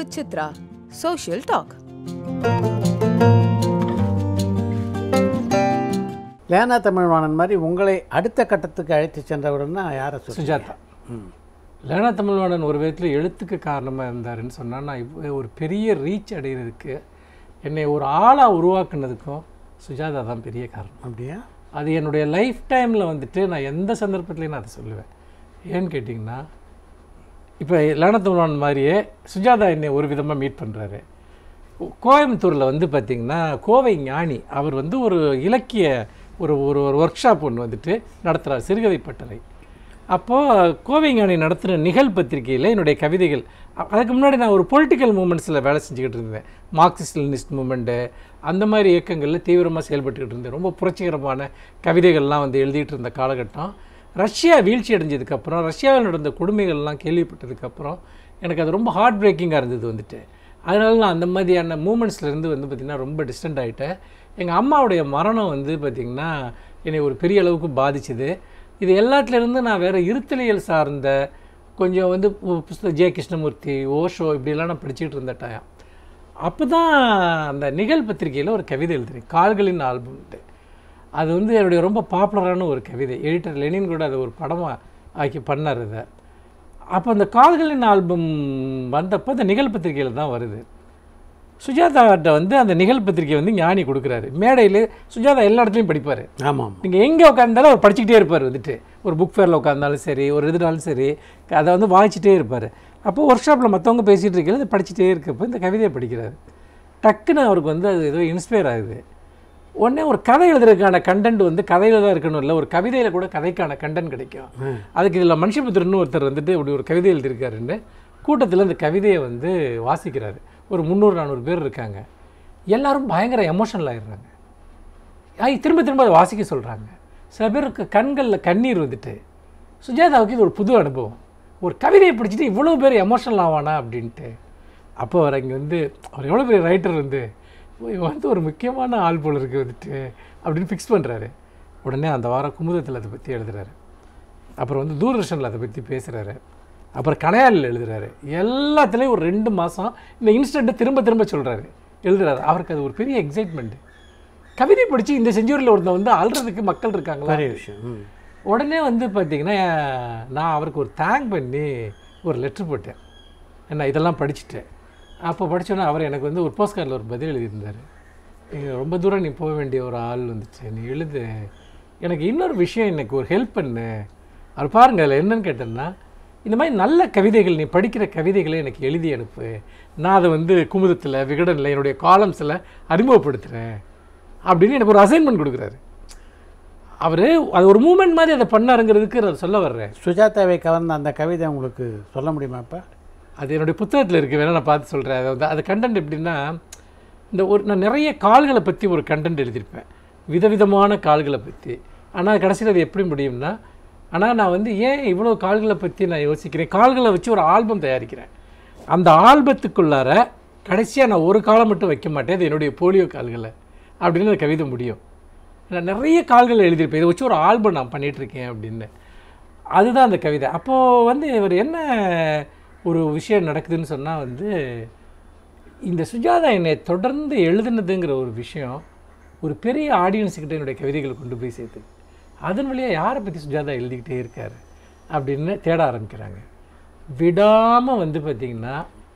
with Chitra. Social Talk. Lena Tamilvanan மாதிரி உங்களை அடுத்த கட்டத்துக்கு அழைத்து சென்றவர்னா யாரை சொல்லி சுஜாதா லேனா தமிழ்வாணன் ஒரு விதத்தில் எழுத்துக்கு காரணமாக இருந்தாருன்னு சொன்னால் நான் இவ்வ- ஒரு பெரிய ரீச் அடைகிறதுக்கு என்னை ஒரு ஆளாக உருவாக்குனதுக்கும் சுஜாதா தான் பெரிய காரணம் அப்படியா அது என்னுடைய லைஃப் டைமில் வந்துட்டு நான் எந்த சந்தர்ப்பத்துலையும் நான் அதை சொல்லுவேன் ஏன்னு கேட்டிங்கன்னா இப்போ லேனத்தமிழ்வாணன் மாதிரியே சுஜாதா என்னை ஒரு விதமாக மீட் பண்ணுறாரு கோயம்புத்தூரில் வந்து பார்த்திங்கன்னா கோவை ஞானி அவர் வந்து ஒரு இலக்கிய ஒரு ஒரு ஒரு ஒர்க் ஷாப் ஒன்று வந்துட்டு நடத்துகிறார் சிறுகதை பட்டறை அப்போது கோவை ஞானி நடத்துகிற நிகழ் பத்திரிகையில் என்னுடைய கவிதைகள் அ- அதுக்கு முன்னாடி நான் ஒரு பொலிட்டிக்கல் மூமெண்ட்ஸில் வேலை செஞ்சுக்கிட்டு இருந்தேன் மார்க்சிஸ்ட் லெனினிஸ்ட் மூமெண்ட்டு அந்த மாதிரி இயக்கங்களில் தீவிரமாக செயல்பட்டுக்கிட்டு இருந்தேன் ரொம்ப புரட்சிகரமான கவிதைகள்லாம் வந்து எழுதிட்டு இருந்த காலகட்டம் ரஷ்யா வீழ்ச்சி அடைஞ்சதுக்கப்புறம் ரஷ்யாவில் நடந்த கொடுமைகள்லாம் கேள்விப்பட்டதுக்கப்புறம் எனக்கு அது ரொம்ப ஹார்ட் பிரேக்கிங்காக இருந்தது வந்துட்டு அதனால நான் அந்த மாதிரியான மூமெண்ட்ஸ்லேருந்து வந்து பார்த்திங்கன்னா ரொம்ப டிஸ்டன்ட் ஆகிட்டேன் எங்கள் அம்மாவுடைய மரணம் வந்து பார்த்திங்கன்னா என்னை ஒரு பெரிய அளவுக்கு பாதிச்சுது இது எல்லாத்துலேருந்து நான் வேறு இருத்தலியல் சார்ந்த கொஞ்சம் வந்து பு- புஸ்தக ஜெய கிருஷ்ணமூர்த்தி ஓஷோ இப்படிலாம் நான் படிச்சுட்டு இருந்த டைம் அப்போ தான் அந்த நிகழ் பத்திரிகையில் ஒரு கவிதை எழுதுறேன் கால்களின் ஆல்பம்ட்டு அது வந்து என்னுடைய ரொம்ப பாப்புலரான ஒரு கவிதை எடிட்டர் லெனின் கூட அதை ஒரு படமாக ஆக்கி பண்ணார் இதை அப்போ அந்த கால்களின் ஆல்பம் வந்தப்போ அந்த நிகழ் பத்திரிகையில் தான் வருது சுஜாதாட்ட வந்து அந்த நிகழ் பத்திரிகை வந்து ஞானி கொடுக்குறாரு மேடையில் சுஜாதா எல்லா இடத்துலையும் படிப்பார் ஆமாம் நீங்கள் எங்கே உட்காந்தாலும் அவர் படிச்சுக்கிட்டே இருப்பார் வந்துட்டு ஒரு புக் ஃபேரில் உட்காந்தாலும் சரி ஒரு இதுனாலும் சரி அதை வந்து வாசிச்சுட்டே இருப்பார் அப்போ ஒர்க் ஷாப்பில் மற்றவங்க பேசிகிட்டு இருக்கையில அதை படிச்சுட்டே இருக்கப்போ இந்த கவிதையை படிக்கிறாரு டக்குன்னு அவருக்கு வந்து அது ஏதோ இன்ஸ்பயர் ஆகுது உடனே ஒரு கதை எழுதுறதுக்கான கண்டென்ட் வந்து கதையில் தான் இருக்கணும் இல்லை ஒரு கவிதையில் கூட கதைக்கான கண்டென்ட் கிடைக்கும் அதுக்கு இதில் மனுஷபுத்திரன்னு ஒருத்தர் வந்துட்டு இப்படி ஒரு கவிதை எழுதியிருக்காருன்னு கூட்டத்தில் அந்த கவிதையை வந்து வாசிக்கிறாரு ஒரு முந்நூறு நானூறு பேர் இருக்காங்க எல்லாரும் பயங்கர எமோஷனல் ஆயிடுறாங்க ஐ திரும்ப திரும்ப அதை வாசிக்க சொல்கிறாங்க சில பேருக்கு கண்களில் கண்ணீர் வந்துட்டு சுஜாதாவுக்கு இது ஒரு புது அனுபவம் ஒரு கவிதையை படிச்சுட்டு இவ்வளோ பேர் எமோஷனல் ஆவானா அப்படின்ட்டு அப்போ அவர் இங்கே வந்து அவர் எவ்வளோ பெரிய ரைட்டர் வந்து ஓ, இவன் வந்து ஒரு முக்கியமான ஆள் போல இருக்கு வந்துட்டு அப்படின்னு ஃபிக்ஸ் பண்ணுறாரு உடனே அந்த வாரம் குமுதத்தில் அதை பற்றி எழுதுறாரு அப்புறம் வந்து தூர்தர்ஷனில் அதை பற்றி பேசுகிறாரு அப்புறம் கனையாளில் எழுதுறாரு எல்லாத்துலேயும் ஒரு ரெண்டு மாதம் இந்த இன்ஸ்டண்ட்டை திரும்ப திரும்ப சொல்கிறாரு எழுதுறாரு அவருக்கு அது ஒரு பெரிய எக்ஸைட்மெண்ட்டு கவிதை படித்து இந்த செஞ்சுரியில் ஒருத்தன் வந்து அழுறதுக்கு மக்கள் இருக்காங்களா பெரிய விஷயம் ம். உடனே வந்து பார்த்தீங்கன்னா நான் அவருக்கு ஒரு தேங்க் பண்ணி ஒரு லெட்டர் போட்டேன் என்ன இதெல்லாம் படிச்சுட்டேன் அப்போ படிச்சோன்னே அவர் எனக்கு வந்து ஒரு போஸ்ட் கார்டில் ஒரு பதில் எழுதியிருந்தார் "நீங்க ரொம்ப தூரம் நீ போக வேண்டிய ஒரு ஆள் வந்துச்சு நீ எழுது எனக்கு இன்னொரு விஷயம் எனக்கு ஒரு ஹெல்ப் பண்ணு அவர் பாருங்க அதில் என்னன்னு கேட்டேன்னா இந்த மாதிரி நல்ல கவிதைகள் நீ படிக்கிற கவிதைகளை எனக்கு எழுதி அனுப்பு நான் அதை வந்து குமுதத்தில் விகடனில் என்னுடைய காலம்ஸில் அறிமுகப்படுத்துகிறேன் அப்படின்னு எனக்கு ஒரு அசைன்மெண்ட் கொடுக்குறாரு அவர் அது ஒரு மூமெண்ட் மாதிரி அதை பண்ணாருங்கிறதுக்கு நான் சொல்ல வர்றேன் சுஜாதாவை கவர்ந்த அந்த கவிதை உங்களுக்கு சொல்ல முடியுமா இப்போ அது என்னுடைய புத்தகத்தில் இருக்குது வேணா நான் பார்த்து சொல்கிறேன் அது வந்து அது கண்டென்ட் எப்படின்னா இந்த ஒரு நான் நிறைய கால்களை பற்றி ஒரு கண்டென்ட் எழுதியிருப்பேன் விதவிதமான கால்களை பற்றி ஆனால் கடைசியில் அது எப்படி முடியும்னா ஆனால் நான் வந்து ஏன் இவ்வளோ கால்களை பற்றி நான் யோசிக்கிறேன் கால்களை வச்சு ஒரு ஆல்பம் தயாரிக்கிறேன் அந்த ஆல்பத்துக்குள்ளார கடைசியாக நான் ஒரு காலம் மட்டும் வைக்க மாட்டேன் அது என்னுடைய போலியோ கால்களை அப்படின்னு அந்த கவிதை முடியும் நான் நிறைய கால்கள் எழுதியிருப்பேன் இதை வச்சு ஒரு ஆல்பம் நான் பண்ணிட்டு இருக்கேன் அப்படின்னு அதுதான் அந்த கவிதை அப்போது வந்து இவர் என்ன ஒரு விஷயம் நடக்குதுன்னு சொன்னால் வந்து இந்த சுஜாதா என்னை தொடர்ந்து எழுதுனதுங்கிற ஒரு விஷயம் ஒரு பெரிய ஆடியன்ஸுக்கிட்ட என்னுடைய கவிதைகளை கொண்டு போய் சேர்த்து அதன் வழியாக யாரை பற்றி சுஜாதா எழுதிக்கிட்டே இருக்காரு அப்படின்னு தேட ஆரம்பிக்கிறாங்க விடாமல் வந்து பார்த்திங்கன்னா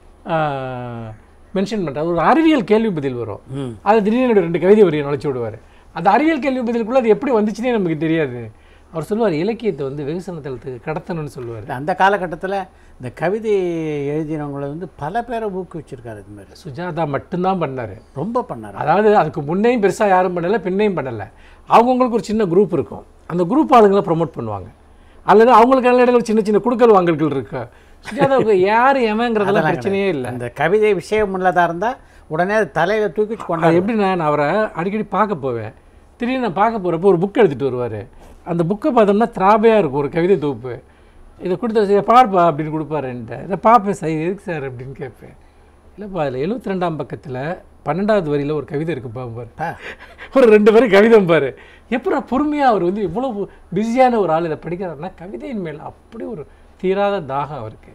மென்ஷன் பண்ணுறாரு ஒரு அறிவியல் கேள்வி பதில் வரும் அது திடீர்னு என்னோட ரெண்டு கவிதை வரியை நுழைச்சி விடுவார் அந்த அறிவியல் கேள்வி பதிலுக்குள்ளே அது எப்படி வந்துச்சுன்னே நமக்கு தெரியாது அவர் சொல்லுவார் இலக்கியத்தை வந்து வெகுசன தளத்துக்கு கடத்தணும்னு சொல்லுவார் அந்த காலகட்டத்தில் இந்த கவிதை எழுதினவங்களை வந்து பல பேரை ஊக்குவிச்சிருக்காரு இது மாதிரி சுஜாதா மட்டும்தான் பண்ணார் ரொம்ப பண்ணார் அதாவது அதுக்கு முன்னையும் பெருசாக யாரும் பண்ணலை பின்னையும் பண்ணலை அவங்கவுங்களுக்கு ஒரு சின்ன குரூப் இருக்கும் அந்த குரூப் ஆளுங்களை ப்ரொமோட் பண்ணுவாங்க அல்லது அவங்களுக்கு நல்ல இடங்கள் சின்ன சின்ன குடுக்கல் வாங்கல்கள் இருக்கு சுஜாதாவுக்கு யார் எவங்கிறதெல்லாம் பிரச்சனையே இல்லை அந்த கவிதை விஷயம் உள்ளதாக இருந்தால் உடனே அது தலையில் தூக்கிட்டு கொண்டாரு அது எப்படின்னா நான் அவரை அடிக்கடி பார்க்க போவேன் திடீர்னு நான் பார்க்க போகிறப்போ ஒரு புக் எடுத்துகிட்டு வருவார் அந்த புக்கை பார்த்தோம்னா திராபையாக இருக்கும் ஒரு கவிதை தொகுப்பு இதை கொடுத்த இதை பார்ப்பா அப்படின்னு கொடுப்பாரு என்கிட்ட இதை பார்ப்பேன் சார் இது எதுக்கு சார் அப்படின்னு கேட்பேன் இல்லைப்பா அதில் எழுபத்தி ரெண்டாம் பக்கத்தில் பன்னெண்டாவது வரியில் ஒரு கவிதை இருக்கு பாரு ஆ. ஒரு ரெண்டு வரி கவிதை பாரு எப்படா பொறுமையாக அவர் வந்து இவ்வளோ பிஸியான ஒரு ஆள் இதை படிக்கிறாருன்னா கவிதையின் மேல் அப்படி ஒரு தீராத தாகம் அவருக்கு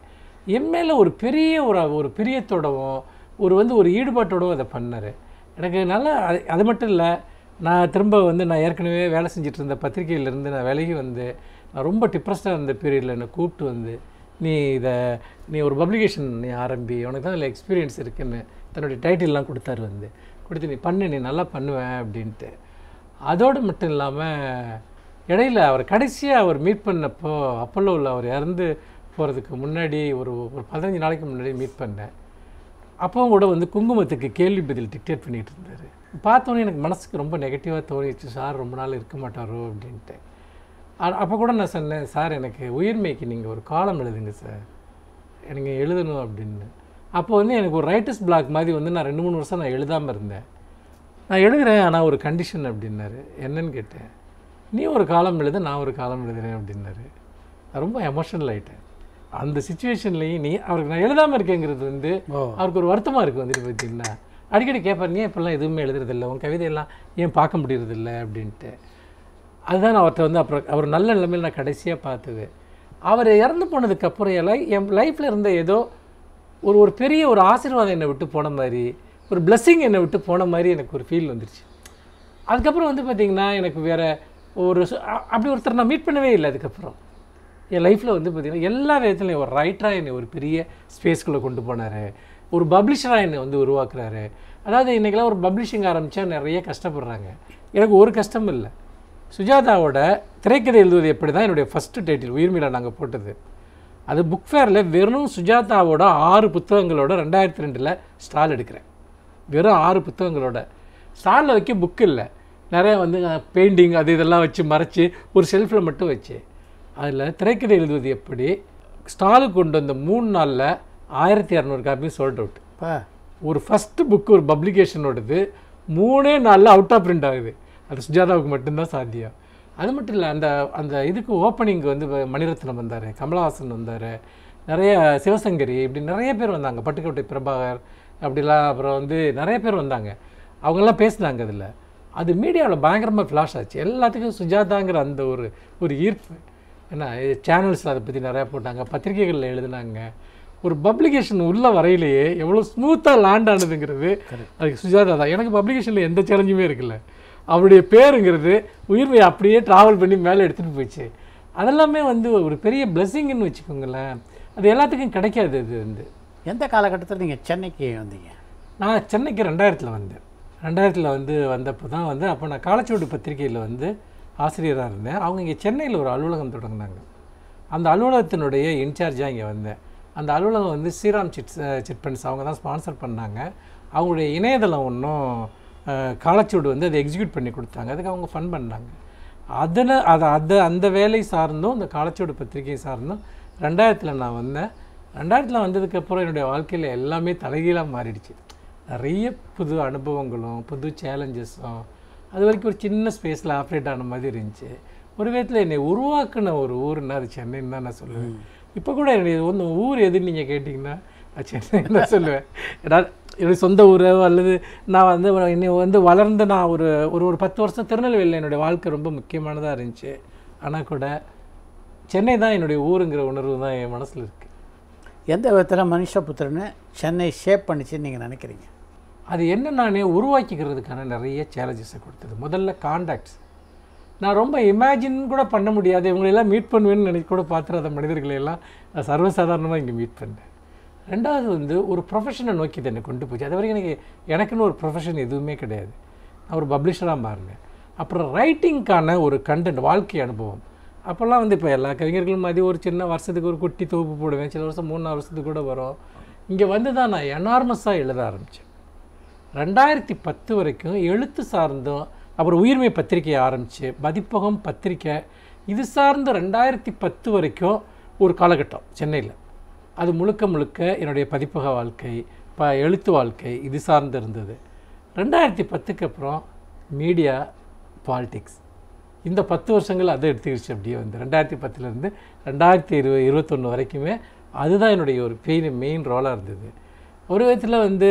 என் மேலே ஒரு பெரிய ஒரு ஒரு பிரியத்தோடவும் ஒரு வந்து ஒரு ஈடுபாட்டோடவும் அதை பண்ணார் எனக்கு நல்லா அது அது மட்டும் இல்லை நான் திரும்ப வந்து நான் ஏற்கனவே வேலை செஞ்சுட்டு இருந்த பத்திரிகையிலேருந்து நான் விலகி வந்து நான் ரொம்ப டிப்ரெஸ்டாக இருந்த பீரியடில் என்னை கூப்பிட்டு வந்து நீ இதை நீ ஒரு பப்ளிகேஷன் நீ ஆரம்பி உனக்கு தான் அதில் எக்ஸ்பீரியன்ஸ் இருக்குன்னு தன்னுடைய டைட்டில்லாம் கொடுத்தாரு வந்து கொடுத்து நீ பண்ணு நீ நல்லா பண்ணுவேன் அப்படின்ட்டு அதோடு மட்டும் இல்லாமல் இடையில அவர் கடைசியாக அவர் மீட் பண்ணப்போ அப்போலோவில் அவர் இறந்து போகிறதுக்கு முன்னாடி ஒரு ஒரு பதினஞ்சு நாளைக்கு முன்னாடி மீட் பண்ணேன் அப்பவும் கூட வந்து குங்குமத்துக்கு கேள்வி பதில் டிக்டேட் பண்ணிகிட்டு இருந்தார் பார்த்தோன்னே எனக்கு மனசுக்கு ரொம்ப நெகட்டிவாக தோணிச்சு சார் ரொம்ப நாள் இருக்க மாட்டாரோ அப்படின்ட்டு அப்போ கூட நான் சொன்னேன் சார் எனக்கு உயிர்மைக்கு நீங்கள் ஒரு காலம் எழுதுங்க சார் எனக்கு எழுதணும் அப்படின்னு அப்போ வந்து எனக்கு ஒரு ரைட்டர்ஸ் பிளாக் மாதிரி வந்து நான் ரெண்டு மூணு வருஷம் நான் எழுதாமல் இருந்தேன் நான் எழுதுகிறேன் ஆனால் ஒரு கண்டிஷன் அப்படின்னாரு என்னன்னு கேட்டேன் நீ ஒரு காலம் எழுத நான் ஒரு காலம் எழுதுறேன் அப்படின்னாரு நான் ரொம்ப எமோஷனல் ஆகிட்டேன் அந்த சுச்சுவேஷன்லேயும் நீ அவருக்கு நான் எழுதாமல் இருக்கேங்கிறது வந்து ஓ அவருக்கு ஒரு வருத்தமாக இருக்குது வந்துட்டு பார்த்தீங்கன்னா அடிக்கடி கேட்பார் நீ இப்போல்லாம் எதுவுமே எழுதுறதில்ல உன் கவிதையெல்லாம் ஏன் பார்க்க முடியறதில்ல அப்படின்ட்டு அதுதான் நான் அவர்கிட்ட வந்து அப்புறம் அவர் நல்ல நிலைமையில் நான் கடைசியாக பார்த்தது அவர் இறந்து போனதுக்கப்புறம் என் லை என் லைஃப்பில் இருந்த ஏதோ ஒரு ஒரு பெரிய ஒரு ஆசீர்வாதம் என்னை விட்டு போன மாதிரி ஒரு blessing என்னை விட்டு போன மாதிரி எனக்கு ஒரு ஃபீல் வந்துருச்சு அதுக்கப்புறம் வந்து பார்த்திங்கன்னா எனக்கு வேறு ஒரு சு- அ- அப்படி ஒருத்தர் நான் மீட் பண்ணவே இல்லை அதுக்கப்புறம் என் லைஃப்பில் வந்து பார்த்திங்கன்னா எல்லா விதத்துலையும் ஒரு ரைட்டராக என்னை ஒரு பெரிய ஸ்பேஸ்குள்ளே கொண்டு போனார் ஒரு பப்ளிஷராக என்னை வந்து உருவாக்குறாரு அதாவது இன்றைக்கெல்லாம் ஒரு பப்ளிஷிங் ஆரம்பித்தா நிறைய கஷ்டப்படுறாங்க எனக்கு ஒரு கஷ்டம் இல்லை சுஜாதாவோட திரைக்கதை எழுதுவது எப்படி தான் என்னுடைய ஃபஸ்ட்டு டைட்டில் உயிர்மீளா நாங்கள் போட்டது அது புக் ஃபேரில் வெறும் சுஜாதாவோட ஆறு புத்தகங்களோட ரெண்டாயிரத்தி ரெண்டில் ஸ்டால் எடுக்கிறேன் வெறும் ஆறு புத்தகங்களோட ஸ்டாலில் வைக்க புக் இல்லை நிறைய வந்து பெயிண்டிங் அது இதெல்லாம் வச்சு மறைச்சி ஒரு ஷெல்ஃபில் மட்டும் வச்சு அதில் திரைக்கதை எழுதுவது எப்படி ஸ்டாலுக்கு கொண்டு வந்த மூணு நாளில் ஆயிரத்தி இரநூறு காப்பி சோல்ட் அவுட் பா ஒரு ஃபஸ்ட்டு புக் ஒரு பப்ளிகேஷனோடது மூணே நாளில் அவுட் ஆஃப் பிரிண்ட் ஆகுது அது சுஜாதாவுக்கு மட்டும்தான் சாத்தியம் அது மட்டும் இல்லை அந்த அந்த இதுக்கு ஓப்பனிங் வந்து வ- மணிரத்னம் வந்தார் கமலஹாசன் வந்தார் நிறைய சிவசங்கரி இப்படி நிறைய பேர் வந்தாங்க பட்டுக்கோட்டை பிரபாகர் அப்படிலாம் அப்புறம் வந்து நிறைய பேர் வந்தாங்க அவங்கெல்லாம் பேசுனாங்க அதில் அது மீடியாவில் பயங்கரமாக ஃப்ளாஷ் ஆச்சு எல்லாத்துக்கும் சுஜாதாங்கிற அந்த ஒரு ஒரு ஈர்ப்பு ஏன்னா சேனல்ஸில் அதை பற்றி நிறையா போட்டாங்க பத்திரிகைகளில் எழுதுனாங்க ஒரு பப்ளிகேஷன் உள்ள வரையிலேயே எவ்வளோ ஸ்மூத்தாக லேண்ட் ஆனதுங்கிறது அதுக்கு சுஜாதா தான் எனக்கு பப்ளிகேஷனில் எந்த சேலஞ்சுமே இருக்குல்ல அவருடைய பேருங்கிறது உயிர்வை அப்படியே ட்ராவல் பண்ணி மேலே எடுத்துகிட்டு போயிடுச்சு அதெல்லாமே வந்து ஒரு பெரிய பிளெஸ்ஸிங்னு வச்சுக்கோங்களேன் அது எல்லாத்துக்கும் கிடைக்காது அது வந்து எந்த காலகட்டத்தில் நீங்கள் சென்னைக்கு வந்தீங்க நான் சென்னைக்கு ரெண்டாயிரத்தில் வந்தேன் ரெண்டாயிரத்தில் வந்து வந்தப்போ தான் வந்து அப்போ நான் காலச்சுவடு பத்திரிகையில் வந்து ஆசிரியராக இருந்தேன் அவங்க இங்கே சென்னையில் ஒரு அலுவலகம் தொடங்கினாங்க அந்த அலுவலகத்தினுடைய இன்சார்ஜாக இங்கே வந்தேன் அந்த அலுவலகம் வந்து ஸ்ரீராம் சிட்ஸ் சிட் ஃபண்ட்ஸ் அவங்க தான் ஸ்பான்சர் பண்ணாங்க அவங்களுடைய இணையதளம் ஒன்றும் காலச்சுவடு வந்து அதை எக்ஸிக்யூட் பண்ணி கொடுத்தாங்க அதுக்கு அவங்க ஃபன் பண்ணாங்க அதில் அதை அது அந்த வேலை சார்ந்தும் இந்த காலச்சுவடு பத்திரிகை சார்ந்தும் ரெண்டாயிரத்தில் நான் வந்தேன் ரெண்டாயிரத்தில் வந்ததுக்கப்புறம் என்னுடைய வாழ்க்கையில் எல்லாமே தலைகீழாக மாறிடுச்சு நிறைய புது அனுபவங்களும் புது சேலஞ்சஸும் அது வரைக்கும் ஒரு சின்ன ஸ்பேஸில் ஆப்ரேட் ஆன மாதிரி இருந்துச்சு ஒரு விதத்தில் என்னை உருவாக்குன ஒரு ஊருன்னா அது சென்னைன்னு தான் நான் சொல்லுவேன் இப்போ கூட என்னுடைய ஒன்று ஊர் எதுன்னு நீங்கள் கேட்டிங்கன்னா நான் சென்னை தான் சொல்லுவேன் ஏன்னா என்னுடைய சொந்த ஊரோ அல்லது நான் வந்து என்னை வந்து வளர்ந்து நான் ஒரு ஒரு ஒரு பத்து வருஷம் திருநெல்வேலியில் என்னுடைய வாழ்க்கை ரொம்ப முக்கியமானதாக இருந்துச்சு ஆனால் கூட சென்னை தான் என்னுடைய ஊருங்கிற உணர்வு தான் என் மனசில் இருக்குது எந்த விதத்தில் மனுஷபுத்திரன்னு சென்னை ஷேப் பண்ணிச்சுன்னு நீங்கள் நினைக்கிறீங்க அது என்ன நானே உருவாக்கிக்கிறதுக்கான நிறைய சேலஞ்சஸை கொடுத்தது முதல்ல காண்டாக்ட்ஸ் நான் ரொம்ப இமேஜின் கூட பண்ண முடியாது இவங்களெல்லாம் மீட் பண்ணுவேன்னு நினைக்க கூட பார்த்துறாத மனிதர்களை எல்லாம் நான் சர்வசாதாரணமாக இங்கே மீட் பண்ணேன் ரெண்டாவது வந்து ஒரு ப்ரொஃபஷனை நோக்கி இது என்னை கொண்டு போச்சு அது வரைக்கும் எனக்கு எனக்குன்னு ஒரு ப்ரொஃபஷன் எதுவுமே கிடையாது நான் ஒரு பப்ளிஷராக மாறினேன் அப்புறம் ரைட்டிங்க்கான ஒரு கண்டென்ட் வாழ்க்கை அனுபவம் அப்போல்லாம் வந்து இப்போ எல்லா கவிஞர்களும் மாதிரி ஒரு சின்ன வருஷத்துக்கு ஒரு குட்டி தொகுப்பு போடுவேன் சில வருஷம் மூணு நாலு வருஷத்துக்கு கூட வரும் இங்கே வந்து தான் நான் எனார்மஸாக எழுத ஆரம்பித்தேன் ரெண்டாயிரத்தி பத்து வரைக்கும் எழுத்து சார்ந்தும் அப்புறம் உயிர்மை பத்திரிகை ஆரம்பித்து பதிப்பகம் பத்திரிக்கை இது சார்ந்த ரெண்டாயிரத்தி பத்து வரைக்கும் ஒரு காலகட்டம் சென்னையில் அது முழுக்க முழுக்க என்னுடைய பதிப்பக வாழ்க்கை ப எழுத்து வாழ்க்கை இது சார்ந்து இருந்தது ரெண்டாயிரத்தி பத்துக்கு அப்புறம் மீடியா பாலிடிக்ஸ் இந்த பத்து வருஷங்கள் அதை எடுத்துக்கிடுச்சு அப்படியே வந்து ரெண்டாயிரத்தி பத்துலேருந்து ரெண்டாயிரத்தி இரு இருபத்தொன்று வரைக்குமே அதுதான் என்னுடைய ஒரு பெயின் மெயின் ரோலாக இருந்தது ஒரு விதத்தில் வந்து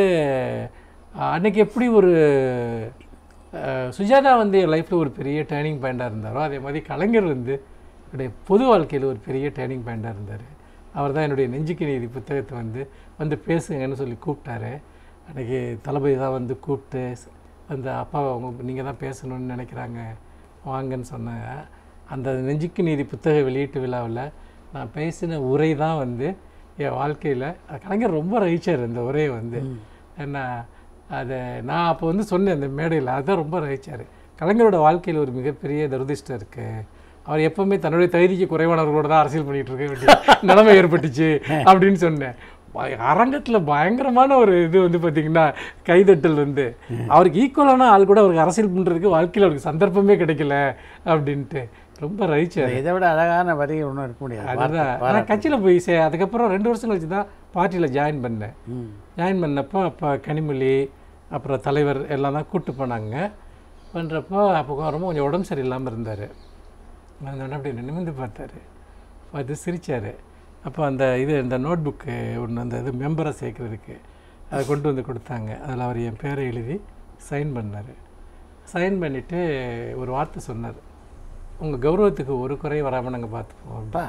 அஹ், அன்னைக்கு எப்படி ஒரு அஹ், சுஜாதா வந்து என் லைஃப்பில் ஒரு பெரிய டேர்னிங் பாயிண்டாக இருந்தாரோ அதே மாதிரி கலைஞர் வந்து என்னுடைய பொது வாழ்க்கையில் ஒரு பெரிய டேர்னிங் பாயிண்டாக இருந்தார் அவர் தான் என்னுடைய நெஞ்சுக்கு நீதி புத்தகத்தை வந்து வந்து பேசுங்கன்னு சொல்லி கூப்பிட்டாரு அன்றைக்கி தளபதி தான் வந்து கூப்பிட்டு ஸ்- வந்து அப்பா அவங்க நீங்கள் தான் பேசணும்னு நினைக்கிறாங்க வாங்கன்னு சொன்னாங்க அந்த நெஞ்சுக்கு நீதி புத்தக வெளியீட்டு விழாவில் நான் பேசின உரை தான் வந்து என் வாழ்க்கையில் கலைஞர் ரொம்ப ரசிச்சார் இந்த உரையை வந்து ஏன்னா அதை நான் அப்போ வந்து சொன்னேன் இந்த மேடையில் அதான் ரொம்ப ரசிச்சார் கலைஞரோட வாழ்க்கையில் ஒரு மிகப்பெரிய துரதிர்ஷ்டம் இருக்குது அவர் எப்பவுமே தன்னுடைய தகுதிக்கு குறைவானவர்களோட தான் அரசியல் பண்ணிட்டு இருக்க வேண்டிய நிலைமை ஏற்பட்டுச்சு அப்படின்னு சொன்னேன் பய- அரங்கத்துல பயங்கரமான ஒரு இது வந்து பார்த்தீங்கன்னா கைதட்டல் வந்து அவருக்கு ஈக்குவலான ஆள் கூட அவருக்கு அரசியல் பண்ணுறதுக்கு வாழ்க்கையில் அவருக்கு சந்தர்ப்பமே கிடைக்கல அப்படின்ட்டு ரொம்ப ரசிச்சார் இதை விட அழகான வரி ஒன்றும் இருக்க முடியாது அதுதான் வார்த்தை, ஆனால் கட்சியில் போய் சே அதுக்கப்புறம் ரெண்டு வருஷம் கழிச்சு தான் பார்ட்டியில் ஜாயின் பண்ணேன் ம். ஜாயின் பண்ணப்போ அப்போ கனிமொழி அப்புறம் தலைவர் எல்லாம் தான் கூப்பிட்டு போனாங்க பண்ணுறப்போ அப்போ ரொம்ப கொஞ்சம் உடம்பு சரியில்லாமல் இருந்தார் வந்தோடனே அப்படி நிமிர்ந்து பார்த்தாரு பார்த்து சிரிச்சார் அப்போ அந்த இது இந்த நோட் புக்கு ஒன்று அந்த இது மெம்பரை சேர்க்குறதுக்கு அதை கொண்டு வந்து கொடுத்தாங்க அதில் அவர் என் பேரை எழுதி சைன் பண்ணார் சைன் பண்ணிவிட்டு ஒரு வார்த்தை சொன்னார் உங்கள் கௌரவத்துக்கு ஒரு குறை வராமல் நாங்கள் பார்த்துப்போம் அப்பா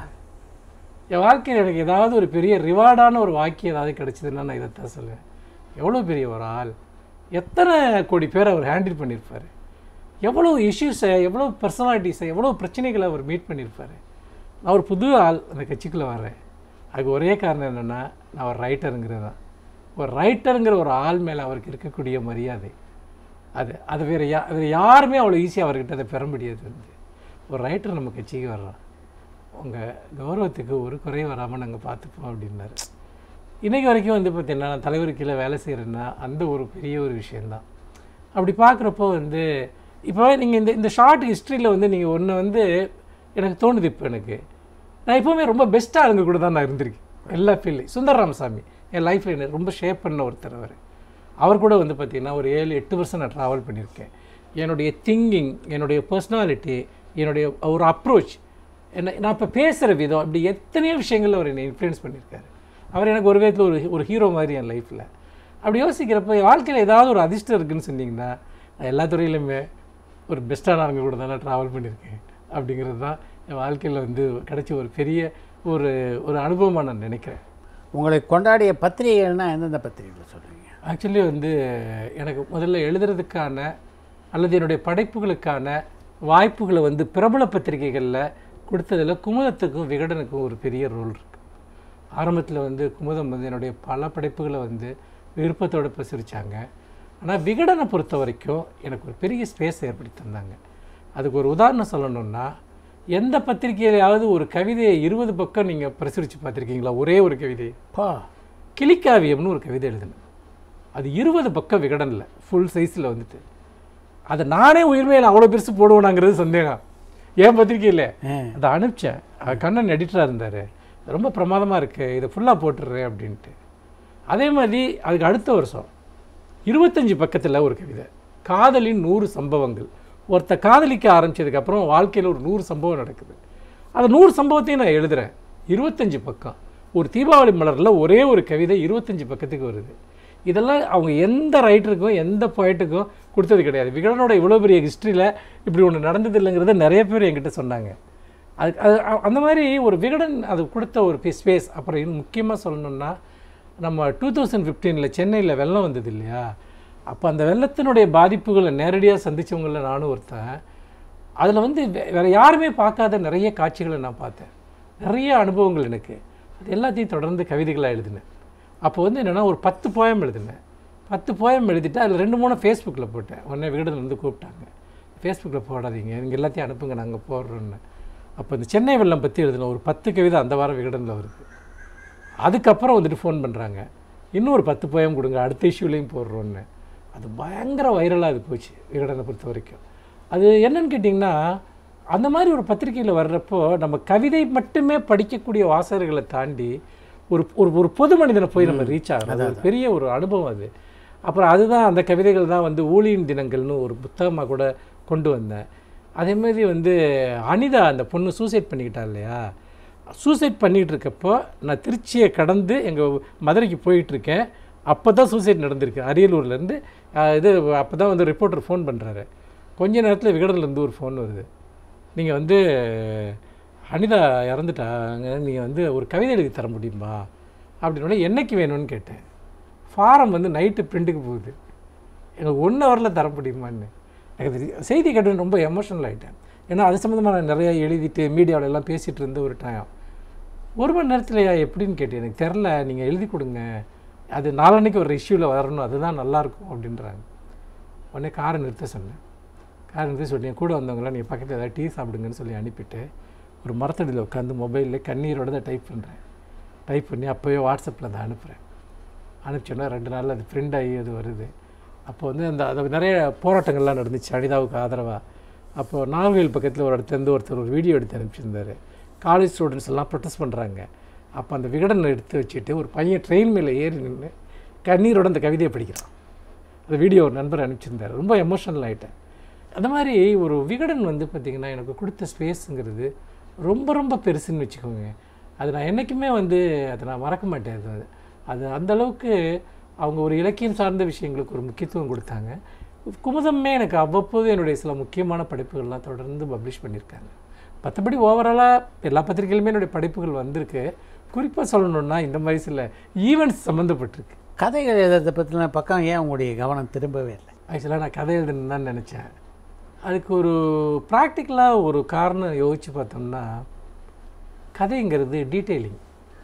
என் வாழ்க்கையில் எனக்கு ஏதாவது ஒரு பெரிய ரிவார்டான ஒரு வாக்கியம் ஏதாவது கிடைச்சதுன்னா நான் இதைத்தான் சொல்லுவேன் எவ்வளோ பெரிய ஒரு ஆள் எத்தனை கோடி பேர் அவர் ஹேண்டில் பண்ணியிருப்பார் எவ்வளோ இஷ்யூஸை எவ்வளோ பர்சனாலிட்டிஸை எவ்வளோ பிரச்சனைகளை அவர் மீட் பண்ணியிருப்பார் நான் ஒரு புது ஆள் அந்த கட்சிக்குள்ளே வர்றேன் அதுக்கு ஒரே காரணம் என்னென்னா நான் ஒரு ரைட்டருங்கிறது தான் ஒரு ரைட்டருங்கிற ஒரு ஆள் மேலே அவருக்கு இருக்கக்கூடிய மரியாதை அது அது வேறு யா வேறு யாருமே அவ்வளோ ஈஸியாக அவர்கிட்ட அதை பெற முடியாது வந்து ஒரு ரைட்டர் நம்ம கட்சிக்கு வர்றான் உங்கள் கௌரவத்துக்கு ஒரு குறை வராமல் நாங்கள் பார்த்துப்போம் அப்படின்னாரு இன்றைக்கி வரைக்கும் வந்து பார்த்தீங்கன்னா நான் தலைவர் கீழே வேலை செய்கிறேன்னா அந்த ஒரு பெரிய ஒரு விஷயந்தான் அப்படி பார்க்குறப்போ வந்து இப்போ நீங்கள் இந்த இந்த ஷார்ட் ஹிஸ்ட்ரியில் வந்து நீங்கள் ஒன்று வந்து எனக்கு தோணுது இப்போ எனக்கு நான் எப்போவுமே ரொம்ப பெஸ்ட்டாக ஆளுங்க கூட தான் நான் இருந்திருக்கேன் எல்லா ஃபீல்லையும் சுந்தர் ராமசாமி என் லைஃப்பில் என்ன ரொம்ப ஷேப் பண்ண ஒருத்தர் அவர் அவர் கூட வந்து பார்த்திங்கன்னா ஒரு ஏழு எட்டு வருஷம் நான் ட்ராவல் பண்ணியிருக்கேன் என்னுடைய திங்கிங் என்னுடைய பர்சனாலிட்டி என்னுடைய ஒரு அப்ரோச் என்ன நான் இப்போ பேசுகிற விதம் அப்படி எத்தனையோ விஷயங்கள் அவர் என்னை இன்ஃப்ளூயன்ஸ் பண்ணியிருக்காரு அவர் எனக்கு ஒரு விதத்தில் ஒரு ஒரு ஹீரோ மாதிரி என் லைஃப்பில் அப்படி யோசிக்கிறப்போ என் வாழ்க்கையில் ஏதாவது ஒரு அதிர்ஷ்டம் இருக்குன்னு சொன்னீங்கன்னா நான் எல்லா துறையிலுமே ஒரு பெஸ்ட்டானவங்க கூட தான் நான் ட்ராவல் பண்ணியிருக்கேன் அப்படிங்கிறது தான் என் வாழ்க்கையில் வந்து கிடைச்ச ஒரு பெரிய ஒரு ஒரு அனுபவமாக நான் நினைக்கிறேன் உங்களை கொண்டாடிய பத்திரிகைகள்னா எந்தெந்த பத்திரிகைகள் சொல்கிறீங்க ஆக்சுவலி வந்து எனக்கு முதல்ல எழுதுறதுக்கான அல்லது என்னுடைய படைப்புகளுக்கான வாய்ப்புகளை வந்து பிரபல பத்திரிகைகளில் கொடுத்ததில் குமுதத்துக்கும் விகடனுக்கும் ஒரு பெரிய ரோல் இருக்குது ஆரம்பத்தில் வந்து குமுதம் வந்து என்னுடைய பல படைப்புகளை வந்து விருப்பத்தோடு பிரசுரித்தாங்க ஆனால் விகடனை பொறுத்த வரைக்கும் எனக்கு ஒரு பெரிய ஸ்பேஸ் ஏற்படுத்தி தந்தாங்க அதுக்கு ஒரு உதாரணம் சொல்லணும்னா எந்த பத்திரிகையிலையாவது ஒரு கவிதையை இருபது பக்கம் நீங்கள் பிரசுரித்து பார்த்துருக்கீங்களா ஒரே ஒரு கவிதையை பா கிளிக்காவியம்னு ஒரு கவிதை எழுதினேன் அது இருபது பக்கம் விகடனில் ஃபுல் சைஸில் வந்துட்டு அதை நானே உயிர்மையில் அவ்வளோ பெருசு போடுவேனாங்கிறது சந்தேகம் ஏன் பத்திரிக்கையில் ஆ. அதை அனுப்பிச்சேன் அது கண்ணன் எடிட்டராக இருந்தார் ரொம்ப பிரமாதமாக இருக்குது இதை ஃபுல்லாக போட்டுடுறேன் அப்படின்ட்டு அதே மாதிரி அதுக்கு அடுத்த வருஷம் இருபத்தஞ்சி பக்கத்தில் ஒரு கவிதை காதலின் நூறு சம்பவங்கள் ஒருத்த காதலிக்க ஆரம்பிச்சதுக்கப்புறம் வாழ்க்கையில் ஒரு நூறு சம்பவம் நடக்குது அந்த நூறு சம்பவத்தையும் நான் எழுதுகிறேன் இருபத்தஞ்சி பக்கம் ஒரு தீபாவளி மலரில் ஒரே ஒரு கவிதை இருபத்தஞ்சி பக்கத்துக்கு வருது இதெல்லாம் அவங்க எந்த ரைட்டருக்கும் எந்த போய்ட்டுக்கும் கொடுத்தது கிடையாது விகடனோட இவ்வளோ பெரிய ஹிஸ்ட்ரியில் இப்படி ஒன்று நடந்தது இல்லைங்கிறத நிறைய பேர் என்கிட்ட சொன்னாங்க அது அது அ- அந்த மாதிரி ஒரு விகடன் அது கொடுத்த ஒரு ஸ்பேஸ் அப்புறம் இன்னும் முக்கியமாக சொல்லணும்னா நம்ம டூ தௌசண்ட் ஃபிஃப்டீனில் சென்னையில் வெள்ளம் வந்தது இல்லையா அப்போ அந்த வெள்ளத்தினுடைய பாதிப்புகளை நேரடியாக சந்திச்சவங்கள நானும் ஒருத்தன் அதில் வந்து வே- வேற யாருமே பார்க்காத நிறைய காட்சிகளை நான் பார்த்தேன் நிறைய அனுபவங்கள் எனக்கு அது எல்லாத்தையும் தொடர்ந்து கவிதைகளாக எழுதினேன் அப்போ வந்து என்னென்னா ஒரு பத்து போயம் எழுதினேன் பத்து போயம் எழுதிட்டு அதில் ரெண்டு மூணு ஃபேஸ்புக்கில் போட்டேன் உடனே விகடனில் வந்து கூப்பிட்டாங்க ஃபேஸ்புக்கில் போடாதீங்க நீங்கள் எல்லாத்தையும் அனுப்புங்க நாங்கள் போடுறோன்னு அப்போ இந்த சென்னை வெள்ளம் பற்றி எழுதின ஒரு பத்து கவிதை அந்த வாரம் விகடனில் வருது அதுக்கப்புறம் வந்துட்டு ஃபோன் பண்ணுறாங்க இன்னும் ஒரு பத்து போயம் கொடுங்க அடுத்த இஷ்யூலையும் போடுறோன்னு அது பயங்கர வைரலாக அது போச்சு விகடனை பொறுத்த வரைக்கும் அது என்னன்னு கேட்டிங்கன்னா அந்த மாதிரி ஒரு பத்திரிக்கையில் வர்றப்போ நம்ம கவிதை மட்டுமே படிக்கக்கூடிய வாசகர்களை தாண்டி ஒரு ஒரு ஒரு பொது மனிதனை போய் நம்ம ரீச் ஆகணும் அது ஒரு பெரிய ஒரு அனுபவம் அது அப்புறம் அதுதான் அந்த கவிதைகள் தான் வந்து ஊழியின் தினங்கள்னு ஒரு புத்தகமாக கூட கொண்டு வந்தேன் அதே மாதிரி வந்து அனிதா அந்த பொண்ணு சூசைட் பண்ணிக்கிட்டா இல்லையா சூசைட் பண்ணிகிட்டு இருக்கப்போ நான் திருச்சியை கடந்து எங்கள் மதுரைக்கு போயிட்டு இருக்கேன் அப்போ தான் சூசைட் நடந்திருக்கு அரியலூர்லேருந்து இது அப்போ தான் வந்து ரிப்போர்ட்டர் ஃபோன் பண்ணுறாரு கொஞ்ச நேரத்தில் விகடன்லேருந்து ஒரு ஃபோன் வருது நீங்கள் வந்து அனிதா இறந்துட்டாங்க நீங்கள் வந்து ஒரு கவிதை எழுதி தர முடியுமா அப்படின்னோட என்னைக்கு வேணும்னு கேட்டேன் ஃபாரம் வந்து நைட்டு பிரிண்ட்டுக்கு போகுது எனக்கு ஒன் ஹவரில் தர முடியுமான்னு எனக்கு இது செய்தி கேட்டு ரொம்ப எமோஷனல் ஆகிட்டேன் ஏன்னா அது சம்மந்தமாக நான் நிறையா எழுதிட்டு மீடியாவில் எல்லாம் பேசிகிட்டு இருந்த ஒரு டைம் ஒரு மணி நேரத்துலையா எப்படின்னு கேட்டேன் எனக்கு தெரில நீங்கள் எழுதி கொடுங்க அது நாளன்னைக்கு ஒரு இஷ்யூவில் வரணும் அதுதான் நல்லாயிருக்கும் அப்படின்றாங்க உடனே காரை நிறுத்த சொன்னேன் காரை நிறுத்தி சொல்லி கூட வந்தவங்களாம் நீங்கள் பக்கத்தில் ஏதாவது டீ சாப்பிடுங்கன்னு சொல்லி அனுப்பிட்டு ஒரு மரத்தடியில் உட்காந்து மொபைலில் கண்ணீரோட தான் டைப் பண்ணுறேன் டைப் பண்ணி அப்போயே வாட்ஸ்அப்பில் அதை அனுப்புகிறேன் அனுப்பிச்சோன்னா ரெண்டு நாளில் அது பிரிண்ட் ஆகி அது வருது அப்போ வந்து அந்த அது நிறைய போராட்டங்கள்லாம் நடந்துச்சு அனிதாவுக்கு ஆதரவாக அப்போது நாகவேல் பக்கத்தில் ஒரு இடத்துலேருந்து ஒருத்தர் ஒரு வீடியோ எடுத்து அனுப்பிச்சிருந்தாரு காலேஜ் ஸ்டூடெண்ட்ஸ் எல்லாம் ப்ரொட்டஸ்ட் பண்ணுறாங்க அப்போ அந்த விகடனை எடுத்து வச்சுட்டு ஒரு பையன் ட்ரெயின் மேலே ஏறி நின்று கண்ணீரோட அந்த கவிதையை படிக்கிறான் அந்த வீடியோ ஒரு நண்பர் அனுப்பிச்சிருந்தார் ரொம்ப எமோஷனல் ஆகிட்டேன் அந்த மாதிரி ஒரு விகடன் வந்து பார்த்திங்கன்னா எனக்கு கொடுத்த ஸ்பேஸுங்கிறது ரொம்ப ரொம்ப பெருசுன்னு வச்சுக்கோங்க அது நான் என்றைக்குமே வந்து அதை நான் மறக்க மாட்டேன் அது அது அந்த அளவுக்கு அவங்க ஒரு இலக்கியம் சார்ந்த விஷயங்களுக்கு ஒரு முக்கியத்துவம் கொடுத்தாங்க குமுதமே எனக்கு அவ்வப்போது என்னுடைய சில முக்கியமான படைப்புகள்லாம் தொடர்ந்து பப்ளிஷ் பண்ணியிருக்காங்க மற்றபடி ஓவராலாக எல்லா பத்திரிகையிலுமே என்னுடைய படைப்புகள் வந்திருக்கு குறிப்பாக சொல்லணுன்னா இந்த மாதிரி சில ஈவெண்ட்ஸ் சம்மந்தப்பட்டிருக்கு கதைகள் எழுதுறதை பற்றின பக்கம் ஏன் உங்களுடைய கவனம் திரும்பவே இல்லை ஆக்சுவலாக நான் கதை எழுதணும்னு தான் நினச்சேன் அதுக்கு ஒரு ப்ராக்டிக்கலாக ஒரு காரணம் யோசித்து பார்த்தோம்னா கதைங்கிறது டீட்டெயிலிங்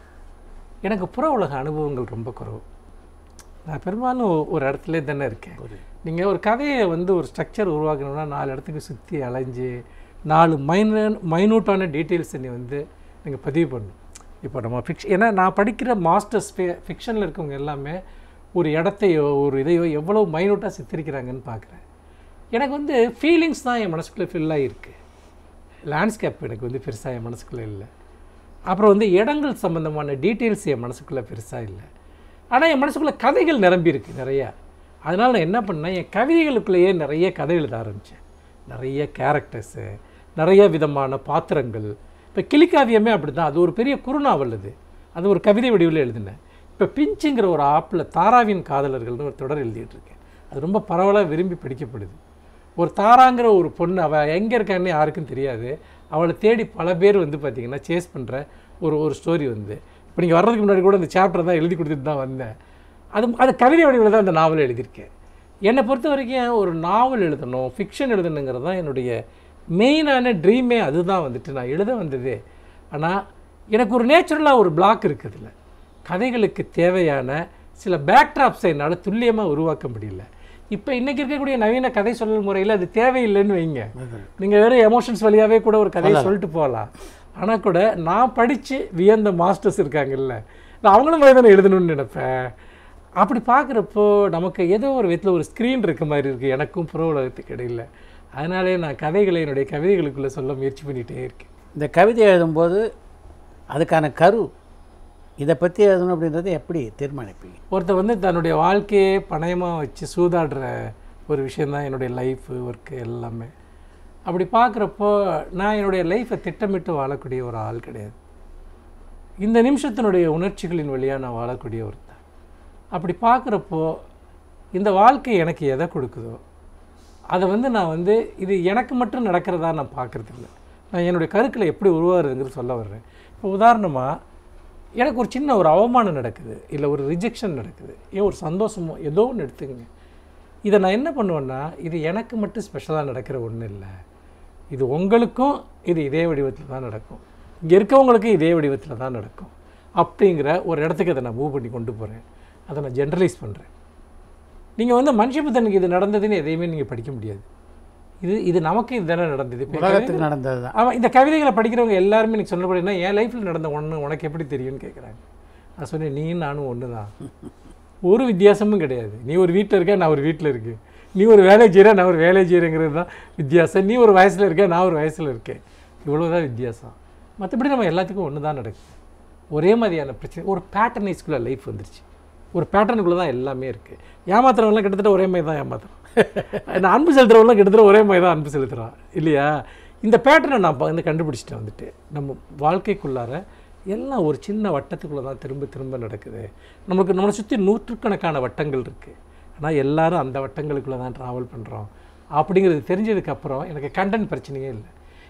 எனக்கு புற உலக அனுபவங்கள் ரொம்ப குறைவு நான் பெரும்பாலும் ஒரு இடத்துல தானே இருக்கேன் நீங்கள் ஒரு கதையை வந்து ஒரு ஸ்ட்ரக்சர் உருவாக்கணும்னா நாலு இடத்துக்கு சுற்றி அலைஞ்சு நாலு மைன மைனூட்டான டீட்டெயில்ஸை நீ வந்து நீங்கள் பதிவு பண்ணணும் இப்போ நம்ம ஃபிக்ஷன் ஏன்னா நான் படிக்கிற மாஸ்டர்ஸ் ஃபிக்ஷனில் இருக்கவங்க எல்லாமே ஒரு இடத்தையோ ஒரு இதையோ எவ்வளோ மைனூட்டாக சித்தரிக்கிறாங்கன்னு பார்க்குறேன் எனக்கு வந்து ஃபீலிங்ஸ் தான் என் மனசுக்குள்ளே ஃபில் ஆகிருக்கு லேண்ட்ஸ்கேப் எனக்கு வந்து பெருசாக என் மனசுக்குள்ளே இல்லை அப்புறம் வந்து இடங்கள் சம்மந்தமான டீட்டெயில்ஸ் என் மனசுக்குள்ளே பெருசாக இல்லை ஆனால் என் மனசுக்குள்ளே கதைகள் நிரம்பி இருக்கு நிறையா அதனால் நான் என்ன பண்ணேன் என் கவிதைகளுக்குள்ளேயே நிறைய கதை எழுத ஆரம்பித்தேன் நிறைய கேரக்டர்ஸு நிறைய விதமான பாத்திரங்கள் இப்போ கிளிக்காவியமே அப்படி தான் அது ஒரு பெரிய குறுநாவல் அது அது ஒரு கவிதை வடிவில் எழுதினேன் இப்போ பிஞ்சுங்கிற ஒரு ஆப்பில் தாராவின் காதலர்கள்னு ஒரு தொடர் எழுதிட்டு இருக்கேன் அது ரொம்ப பரவலாக விரும்பி படிக்கப்படுது ஒரு தாராங்கிற ஒரு பொண்ணு அவள் எங்கே இருக்கான்னு யாருக்கும் தெரியாது அவளை தேடி பல பேர் வந்து பார்த்திங்கன்னா சேஸ் பண்ணுற ஒரு ஒரு ஸ்டோரி வந்து இப்போ நீங்கள் வர்றதுக்கு முன்னாடி கூட அந்த சாப்டர் தான் எழுதி கொடுத்துட்டு தான் வந்தேன் அது அது கவிதை வடிவில் தான் அந்த நாவல் எழுதியிருக்கேன் என்னை பொறுத்த வரைக்கும் ஒரு நாவல் எழுதணும் ஃபிக்ஷன் எழுதணுங்கிறது தான் என்னுடைய மெயினான ட்ரீமே அதுதான் வந்துட்டு நான் எழுத வந்ததே ஆனால் எனக்கு ஒரு நேச்சுரலாக ஒரு பிளாக் இருக்குதுல்ல கதைகளுக்கு தேவையான சில பேக்ட்ராப்ஸை என்னால் துல்லியமாக உருவாக்க முடியல இப்போ இன்றைக்கி இருக்கக்கூடிய நவீன கதை சொல்லல் முறையில் அது தேவையில்லைன்னு வைங்க நீங்கள் வெறும் எமோஷன்ஸ் வழியாகவே கூட ஒரு கதையை சொல்லிட்டு போகலாம் ஆனால் கூட நான் படித்து வியந்த மாஸ்டர்ஸ் இருக்காங்கல்ல நான் அவங்களும் மாதிரி தானே எழுதணும்னு நினைப்பேன் அப்படி பார்க்குறப்போ நமக்கு ஏதோ ஒரு விதத்தில் ஒரு ஸ்க்ரீன் இருக்க மாதிரி இருக்குது எனக்கும் புற உலகத்துக்கு இடையில் அதனாலே நான் கதைகளை என்னுடைய கவிதைகளுக்குள்ளே சொல்ல முயற்சி பண்ணிகிட்டே இருக்கேன் இந்த கவிதை எழுதும்போது அதுக்கான கரு இதை பற்றி எழுதணும் அப்படின்றத எப்படி தீர்மானிப்பீங்க ஒருத்தர் வந்து தன்னுடைய வாழ்க்கையே பணயமாக வச்சு சூதாடுற ஒரு விஷயந்தான் என்னுடைய லைஃபு ஒர்க்கு எல்லாமே அப்படி பார்க்குறப்போ நான் என்னுடைய லைஃப்பை திட்டமிட்டு வாழக்கூடிய ஒரு ஆள் கிடையாது இந்த நிமிஷத்தினுடைய உணர்ச்சிகளின் வழியாக நான் வாழக்கூடிய ஒருத்தன் அப்படி பார்க்குறப்போ இந்த வாழ்க்கை எனக்கு எதை கொடுக்குதோ அதை வந்து நான் வந்து இது எனக்கு மட்டும் நடக்கிறதா நான் பார்க்குறது இல்லை நான் என்னுடைய கருக்களை எப்படி உருவாகுறதுங்கிறது சொல்ல வர்றேன் இப்போ உதாரணமாக எனக்கு ஒரு சின்ன ஒரு அவமானம் நடக்குது இல்லை ஒரு ரிஜெக்ஷன் நடக்குது ஏன் ஒரு சந்தோஷமோ ஏதோ ஒன்று எடுத்துக்கங்க இதை நான் என்ன பண்ணுவேன்னா இது எனக்கு மட்டும் ஸ்பெஷலாக நடக்கிற ஒன்றும் இல்லை இது உங்களுக்கும் இது இதே வடிவத்தில் தான் நடக்கும் இங்கே இருக்கவங்களுக்கும் இதே வடிவத்தில் தான் நடக்கும் அப்படிங்கிற ஒரு இடத்துக்கு அதை நான் மூவ் பண்ணி கொண்டு போகிறேன் அதை நான் ஜென்ரலைஸ் பண்ணுறேன் நீங்கள் வந்து மனுஷபுத்தனுக்கு இது நடந்ததுன்னு எதையுமே நீங்கள் படிக்க முடியாது இது இது நமக்கு இதுதானே நடந்தது இப்போ உலகத்துக்கு நடந்தது தான் ஆமாம் இந்த கவிதைகளை படிக்கிறவங்க எல்லாருமே எனக்கு சொல்லப்படுதுன்னா என் லைஃப்பில் நடந்த ஒன்று உனக்கு எப்படி தெரியும்னு கேட்குறாங்க நான் சொன்னேன் நீ நானும் ஒன்று தான் ஒரு வித்தியாசமும் கிடையாது நீ ஒரு வீட்டில் இருக்க நான் ஒரு வீட்டில் இருக்கேன் நீ ஒரு வேலை செய்கிற நான் ஒரு வேலை செய்கிறேங்கிறது தான் வித்தியாசம் நீ ஒரு வயசில் இருக்க நான் ஒரு வயசில் இருக்கேன் இவ்வளோ தான் வித்தியாசம் மற்றபடி நம்ம எல்லாத்துக்கும் ஒன்று தான் நடக்குது ஒரே மாதிரியான பிரச்சனை ஒரு பேட்டர்னைஸ்குள்ளே லைஃப் வந்துருச்சு ஒரு பேட்டர்னுக்குள்ளே தான் எல்லாமே இருக்குது ஏமாத்துறவங்களாம் கிட்டத்தட்ட ஒரே மாதிரி தான் ஏமாத்துறோம் நான் அன்பு செலுத்துறவங்களாம் கிட்டத்தட்ட ஒரே மாதிரி தான் அன்பு செலுத்துகிறான் இல்லையா இந்த பேட்டர்னை நான் வந்து கண்டுபிடிச்சிட்டேன் வந்துட்டு நம்ம வாழ்க்கைக்குள்ளார எல்லாம் ஒரு சின்ன வட்டத்துக்குள்ளே தான் திரும்ப திரும்ப நடக்குது நமக்கு நம்மளை சுற்றி நூற்றுக்கணக்கான வட்டங்கள் இருக்குது ஆனால் எல்லாரும் அந்த வட்டங்களுக்குள்ளே தான் ட்ராவல் பண்ணுறோம் அப்படிங்கிறது தெரிஞ்சதுக்கப்புறம் எனக்கு கண்டென்ட் பிரச்சனையே இல்லை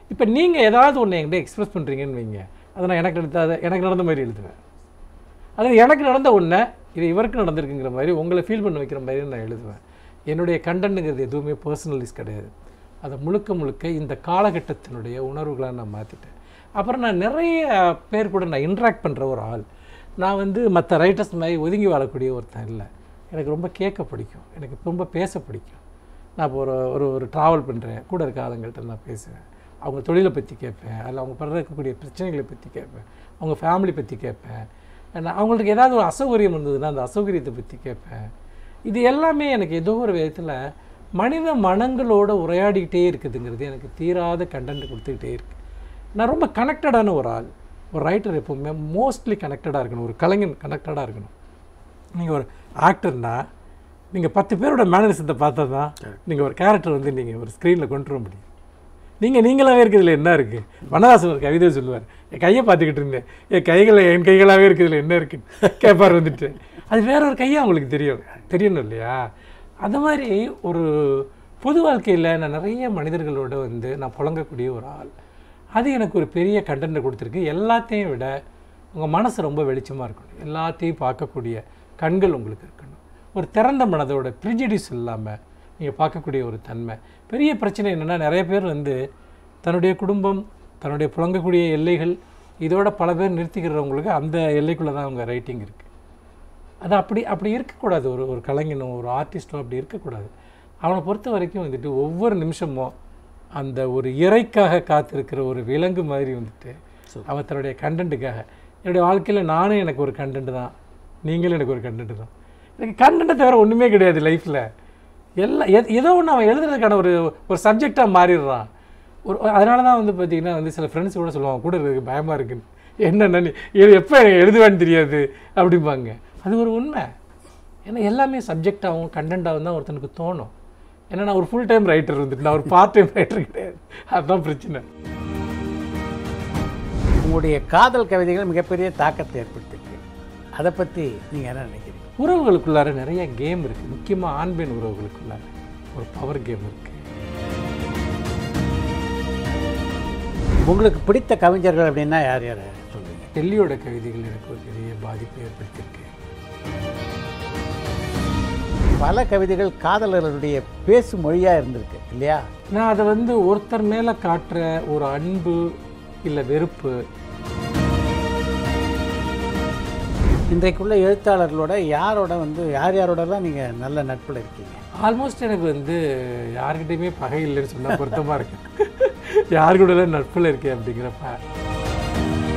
இப்போ நீங்கள் ஏதாவது ஒன்று என்கிட்ட எக்ஸ்பிரஸ் பண்ணுறீங்கன்னு வைங்க அதை நான் எனக்கு நடந்த அதை எனக்கு நடந்த மாதிரி எழுதுவேன் அதாவது எனக்கு நடந்த ஒன்றை இது இவருக்கு நடந்திருக்குங்கிற மாதிரி உங்களை ஃபீல் பண்ண வைக்கிற மாதிரி நான் எழுதுவேன் என்னுடைய கண்டென்ட்டுங்கிறது எதுவுமே பர்சனலிஸ் கிடையாது அதை முழுக்க முழுக்க இந்த காலகட்டத்தினுடைய உணர்வுகளை நான் மாற்றிட்டேன் அப்புறம் நான் நிறைய பேர் கூட நான் இன்ட்ராக்ட் பண்ணுற ஒரு ஆள் நான் வந்து மற்ற ரைட்டர்ஸ் மாதிரி ஒதுங்கி வாழக்கூடிய ஒருத்தன் இல்லை எனக்கு ரொம்ப கேட்க பிடிக்கும் எனக்கு ரொம்ப பேச பிடிக்கும் நான் இப்போ ஒரு ஒரு ஒரு ட்ராவல் பண்ணுறேன் கூட இருக்க ஆளுங்கள்ட்ட நான் பேசுவேன் அவங்க தொழிலை பற்றி கேட்பேன் அதில் அவங்க படுற இருக்கக்கூடிய பிரச்சனைகளை பற்றி கேட்பேன் அவங்க ஃபேமிலி பற்றி கேட்பேன் நான் அவங்களுக்கு ஏதாவது ஒரு அசௌகரியம் இருந்ததுன்னா அந்த அசௌகரியத்தை பற்றி கேட்பேன் இது எல்லாமே எனக்கு ஏதோ ஒரு விதத்தில் மனித மனங்களோட உரையாடிக்கிட்டே இருக்குதுங்கிறது எனக்கு தீராத கண்டென்ட் கொடுத்துக்கிட்டே இருக்கு நான் ரொம்ப கனெக்டடான ஒரு ஆள் ஒரு ரைட்டர் எப்பவுமே மோஸ்ட்லி கனெக்டடாக இருக்கணும் ஒரு கலைஞன் கனெக்டடாக இருக்கணும் நீங்கள் ஒரு ஆக்டர்னா நீங்கள் பத்து பேரோட மேனரிசத்தை பார்த்தா தான் நீங்கள் ஒரு கேரக்டர் வந்து நீங்கள் ஒரு ஸ்க்ரீனில் கொண்டு வர முடியும் நீங்கள் நீங்களாவே இருக்கிறதுல என்ன இருக்குது வனதாசன் ஒரு கவிதை சொல்லுவார் என் கையை பார்த்துக்கிட்டு இருந்தேன் என் கைகளை என் கைகளாகவே இருக்கிறதுல என்ன இருக்குன்னு கேட்பார் வந்துட்டு அது வேற ஒரு கையாக உங்களுக்கு தெரியும் தெரியணும் இல்லையா அந்த மாதிரி ஒரு பொது வாழ்க்கையில் நான் நிறைய மனிதர்களோட வந்து நான் புழங்கக்கூடிய ஒரு ஆள் அது எனக்கு ஒரு பெரிய கண்டென்ட் கொடுத்துருக்கு எல்லாத்தையும் விட உங்கள் மனசு ரொம்ப வெளிச்சமாக இருக்கணும் எல்லாத்தையும் பார்க்கக்கூடிய கண்கள் உங்களுக்கு இருக்கணும் ஒரு திறந்த மனதோட ப்ரிஜிடிஸ் இல்லாமல் நீங்கள் பார்க்கக்கூடிய ஒரு தன்மை பெரிய பிரச்சனை என்னென்னா நிறைய பேர் வந்து தன்னுடைய குடும்பம் தன்னுடைய புழங்கக்கூடிய எல்லைகள் இதோட பல பேர் நிறுத்திக்கிறவங்களுக்கு அந்த எல்லைக்குள்ளே தான் அவங்க ரைட்டிங் இருக்குது அது அப்படி அப்படி இருக்கக்கூடாது ஒரு ஒரு கலைஞனோ ஒரு ஆர்டிஸ்ட்டோ அப்படி இருக்கக்கூடாது அவனை பொறுத்த வரைக்கும் வந்துட்டு ஒவ்வொரு நிமிஷமும் அந்த ஒரு இறைக்காக காத்திருக்கிற ஒரு விலங்கு மாதிரி வந்துட்டு அவன் தன்னுடைய கண்டென்ட்டுக்காக என்னுடைய வாழ்க்கையில் நானும் எனக்கு ஒரு கண்டென்ட் தான் நீங்களும் எனக்கு ஒரு கண்டென்ட் தான் எனக்கு கண்டென்ட்டை தவிர ஒன்றுமே கிடையாது லைஃப்பில் எல்லாம் எத் ஏதோ ஒன்று அவன் எழுதுறதுக்கான ஒரு ஒரு சப்ஜெக்டாக மாறிடுறான் ஒரு அதனால தான் வந்து பார்த்தீங்கன்னா வந்து சில ஃப்ரெண்ட்ஸ் கூட சொல்லுவாங்க கூட இருக்கு பயமாக இருக்குன்னு என்னென்ன நீ இது எப்போ எழுதுவேன்னு தெரியாது அப்படிம்பாங்க அது ஒரு உண்மை ஏன்னா எல்லாமே சப்ஜெக்டாகவும் கண்டென்ட்டாகவும் தான் ஒருத்தனுக்கு தோணும் ஏன்னா நான் ஒரு ஃபுல் டைம் ரைட்டர் வந்துட்டு நான் ஒரு பார்ட் டைம் ரைட்டர் கிடையாது அதுதான் பிரச்சனை உங்களுடைய காதல் கவிதைகள் மிகப்பெரிய தாக்கத்தை ஏற்படுத்திருக்கு அதை பற்றி நீங்கள் என்ன நினைக்கிறீங்க உறவுகளுக்குள்ளார நிறைய கேம் இருக்குது முக்கியமாக ஆண் பெண் உறவுகளுக்குள்ளார ஒரு பவர் கேம் இருக்குது உங்களுக்கு பிடித்த கவிஞர்கள் அப்படின்னா யார் யாரை சொல்லுவீங்க டெல்லியோட கவிதைகள் எனக்கு ஒரு பெரிய பாதிப்பை ஏற்படுத்தியிருக்கு பல கவிதைகள் காதலர்களுடைய பேசு மொழியாக இருந்திருக்கு இல்லையா நான் அதை வந்து ஒருத்தர் மேலே காட்டுற ஒரு அன்பு இல்லை வெறுப்பு இன்றைக்குள்ள எழுத்தாளர்களோட யாரோட வந்து யார் யாரோடலாம் நீங்கள் நல்ல நட்பில் இருக்கீங்க ஆல்மோஸ்ட் எனக்கு வந்து யாருக்கிட்டையுமே பகை இல்லைன்னு சொன்னால் பொருத்தமாக இருக்கு யார் கூடலாம் நட்பில் இருக்கேன் அப்படிங்கிறப்ப